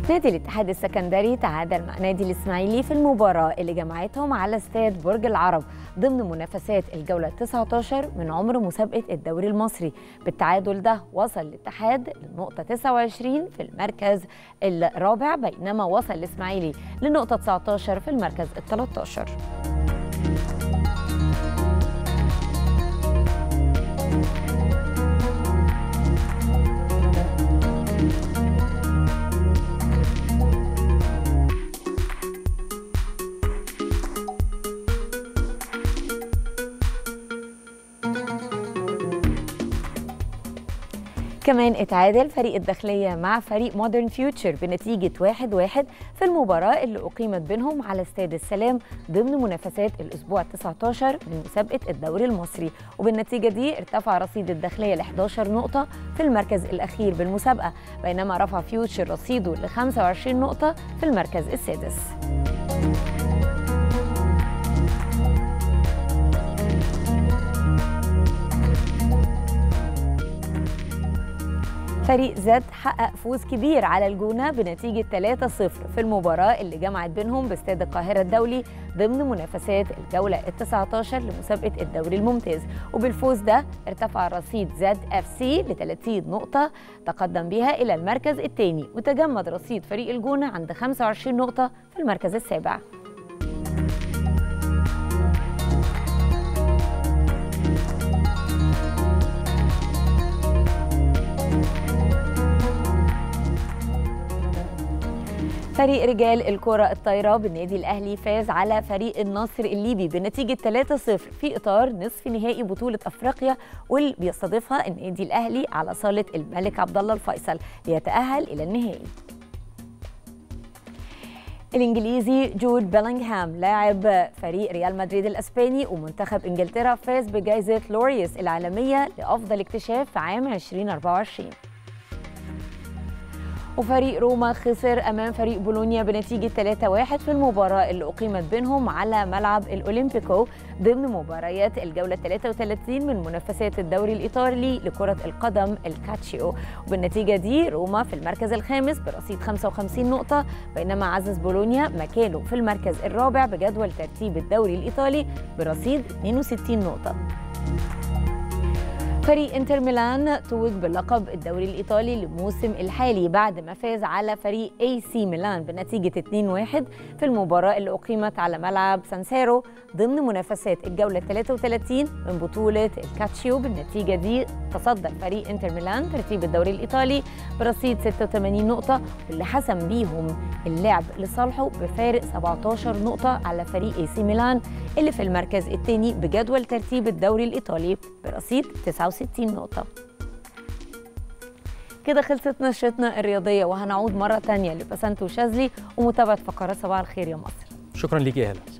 نادي الاتحاد السكندري تعادل مع نادي الإسماعيلي في المباراة اللي جمعتهم على استاد برج العرب ضمن منافسات الجولة 19 من عمر مسابقة الدوري المصري بالتعادل ده وصل الاتحاد للنقطة 29 في المركز الرابع بينما وصل الإسماعيلي للنقطة 19 في المركز ال 13 كمان اتعادل فريق الداخلية مع فريق مودرن فيوتشر بنتيجة 1-1 في المباراة اللي أقيمت بينهم على استاد السلام ضمن منافسات الأسبوع 19 من مسابقة الدوري المصري وبالنتيجة دي ارتفع رصيد الداخلية ل 11 نقطة في المركز الأخير بالمسابقة بينما رفع فيوتشر رصيده ل 25 نقطة في المركز السادس. فريق زد حقق فوز كبير على الجونة بنتيجة 3-0 في المباراة اللي جمعت بينهم باستاد القاهرة الدولي ضمن منافسات الجولة ال 19 لمسابقة الدوري الممتاز وبالفوز ده ارتفع رصيد زد اف سي ل 30 نقطة تقدم بها إلى المركز الثاني وتجمد رصيد فريق الجونة عند 25 نقطة في المركز السابع فريق رجال الكرة الطايرة بالنادي الأهلي فاز على فريق النصر الليبي بنتيجة 3-0 في إطار نصف نهائي بطولة أفريقيا واللي بيستضيفها النادي الأهلي على صالة الملك عبد الله الفيصل ليتأهل إلى النهائي. الانجليزي جود بيلينغهام لاعب فريق ريال مدريد الاسباني ومنتخب انجلترا فاز بجائزه لوريوس العالميه لافضل اكتشاف في عام 2024 وفريق روما خسر امام فريق بولونيا بنتيجه 3-1 في المباراه اللي اقيمت بينهم على ملعب الاولمبيكو ضمن مباريات الجوله 33 من منافسات الدوري الايطالي لكره القدم الكاتشيو وبالنتيجه دي روما في المركز الخامس برصيد 55 نقطه بينما عزز بولونيا مكانه في المركز الرابع بجدول ترتيب الدوري الايطالي برصيد 62 نقطه فريق انتر ميلان توج بلقب الدوري الايطالي للموسم الحالي بعد ما فاز على فريق اي سي ميلان بنتيجه 2-1 في المباراه اللي اقيمت على ملعب سانسيرو ضمن منافسات الجوله 33 من بطوله الكاتشيو بالنتيجه دي تصدر فريق انتر ميلان ترتيب الدوري الايطالي برصيد 86 نقطه واللي حسم بيهم اللعب لصالحه بفارق 17 نقطه على فريق اي سي ميلان اللي في المركز الثاني بجدول ترتيب الدوري الايطالي برصيد 69 نقطة كده خلصت نشرتنا الرياضية وهنعود مرة تانية لبسنت وشاذلي ومتابعة فقرات صباح الخير يا مصر شكرا ليك يا هلا